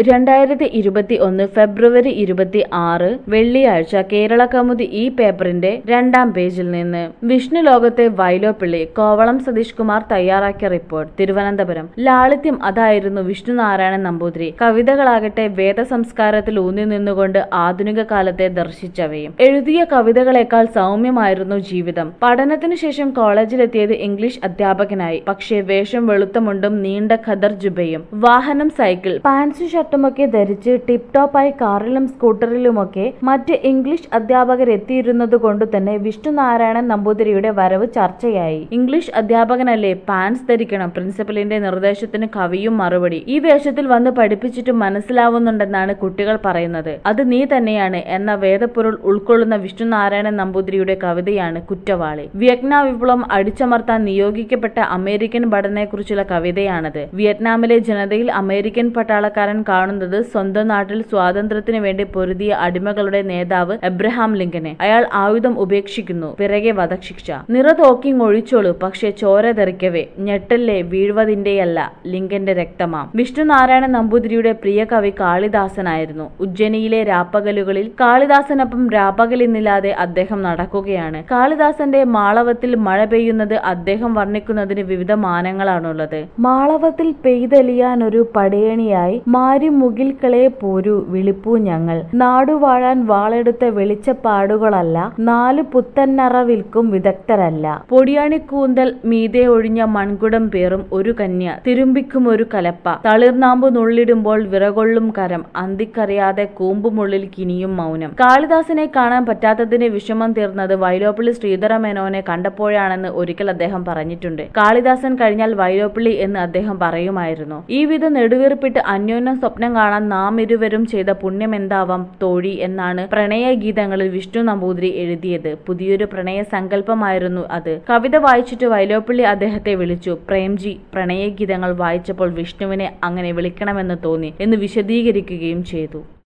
രണ്ടായിരത്തി ഇരുപത്തി ഒന്ന് ഫെബ്രുവരി ഇരുപത്തി ആറ് വെള്ളിയാഴ്ച കേരള കൗമുദി ഈ പേപ്പറിന്റെ രണ്ടാം പേജിൽ നിന്ന് വിഷ്ണു ലോകത്തെ വൈലോപ്പിള്ളി കോവളം സതീഷ് കുമാർ തയ്യാറാക്കിയ റിപ്പോർട്ട് തിരുവനന്തപുരം ലാളിത്യം അതായിരുന്നു വിഷ്ണു നാരായണൻ നമ്പൂതിരി കവിതകളാകട്ടെ വേദസംസ്കാരത്തിൽ ഊന്നി നിന്നുകൊണ്ട് ആധുനിക കാലത്തെ ദർശിച്ചവയും എഴുതിയ കവിതകളെക്കാൾ സൗമ്യമായിരുന്നു ജീവിതം പഠനത്തിനു ശേഷം കോളേജിലെത്തിയത് ഇംഗ്ലീഷ് അധ്യാപകനായി പക്ഷേ വേഷം വെളുത്തമുണ്ടും നീണ്ട ഖദർ ജുബയും വാഹനം സൈക്കിൾ പാൻസും ഷർട്ടുമൊക്കെ ധരിച്ച് ടിപ് ടോപ്പായി കാറിലും സ്കൂട്ടറിലുമൊക്കെ മറ്റ് ഇംഗ്ലീഷ് അധ്യാപകർ എത്തിയിരുന്നത് കൊണ്ട് തന്നെ വിഷ്ണു നാരായണൻ നമ്പൂതിരിയുടെ വരവ് ചർച്ചയായി ഇംഗ്ലീഷ് അധ്യാപകനല്ലേ പാൻസ് ധരിക്കണം പ്രിൻസിപ്പലിന്റെ നിർദ്ദേശത്തിന് കവിയും മറുപടി ഈ വേഷത്തിൽ വന്ന് പഠിപ്പിച്ചിട്ട് മനസ്സിലാവുന്നുണ്ടെന്നാണ് കുട്ടികൾ പറയുന്നത് അത് നീ തന്നെയാണ് എന്ന വേദപ്പൊരുൾ ഉൾക്കൊള്ളുന്ന വിഷ്ണു നാരായണൻ നമ്പൂതിരിയുടെ കവിതയാണ് കുറ്റവാളി വിയറ്റ്നാം വിപ്ലവം അടിച്ചമർത്താൻ നിയോഗിക്കപ്പെട്ട അമേരിക്കൻ ഭടനെക്കുറിച്ചുള്ള കവിതയാണത് വിയറ്റ്നാമിലെ ജനതയിൽ അമേരിക്കൻ പട്ടാളക്കാരൻ കാണുന്നത് സ്വന്തം നാട്ടിൽ സ്വാതന്ത്ര്യത്തിന് വേണ്ടി പൊരുതിയ അടിമകളുടെ നേതാവ് എബ്രഹാം ലിങ്കനെ അയാൾ ആയുധം ഉപേക്ഷിക്കുന്നു പിറകെ വധശിക്ഷ നിറതോക്കിങ് ഒഴിച്ചോളൂ പക്ഷെ ചോര തെറിക്കവേ ഞെട്ടല്ലേ വീഴ്വതിന്റെയല്ല ലിങ്കന്റെ രക്തമാം വിഷ്ണു നാരായണ നമ്പൂതിരിയുടെ പ്രിയ കവി കാളിദാസനായിരുന്നു ഉജ്ജയിനിയിലെ രാപ്പകലുകളിൽ കാളിദാസനൊപ്പം രാപ്പകലിന്നില്ലാതെ അദ്ദേഹം നടക്കുകയാണ് കാളിദാസന്റെ മാളവത്തിൽ മഴ പെയ്യുന്നത് അദ്ദേഹം വർണ്ണിക്കുന്നതിന് വിവിധ മാനങ്ങളാണുള്ളത് മാളവത്തിൽ പെയ്തലിയാൻ ഒരു പടയണിയായി മാരി മുകിൽക്കളെ പോരു വിളിപ്പൂ ഞങ്ങൾ നാടുവാഴാൻ വാളെടുത്ത വെളിച്ചപ്പാടുകളല്ല നാല് പുത്തന്നറ വിൽക്കും വിദഗ്ധരല്ല പൊടിയാണിക്കൂന്തൽ മീതെ ഒഴിഞ്ഞ മൺകുടം പേറും ഒരു കന്യ തിരുമ്പിക്കും ഒരു കലപ്പ തളിർനാമ്പ് നുള്ളിടുമ്പോൾ വിറകൊള്ളും കരം അന്തിക്കറിയാതെ കൂമ്പുമുള്ളിൽ കിനിയും മൗനം കാളിദാസനെ കാണാൻ പറ്റാത്തതിന് വിഷമം തീർന്നത് വൈലോപ്പിള്ളി ശ്രീധര മേനോനെ കണ്ടപ്പോഴാണെന്ന് ഒരിക്കൽ അദ്ദേഹം പറഞ്ഞിട്ടുണ്ട് കാളിദാസൻ കഴിഞ്ഞാൽ വൈലോപ്പിള്ളി എന്ന് അദ്ദേഹം പറയുമായിരുന്നു ഈ വിധം നെടുവീർപ്പിട്ട് അന്യോന്യം സ്വപ്നം കാണാൻ നാം ഇരുവരും ചെയ്ത പുണ്യമെന്താവാം തോഴി എന്നാണ് പ്രണയ ഗീതങ്ങളിൽ വിഷ്ണു നമ്പൂതിരി എഴുതിയത് പുതിയൊരു പ്രണയ സങ്കല്പമായിരുന്നു അത് കവിത വായിച്ചിട്ട് വൈലോപ്പിള്ളി അദ്ദേഹത്തെ വിളിച്ചു പ്രേംജി പ്രണയ ഗീതങ്ങൾ വായിച്ചപ്പോൾ വിഷ്ണുവിനെ അങ്ങനെ വിളിക്കണമെന്ന് തോന്നി എന്ന് വിശദീകരിക്കുകയും ചെയ്തു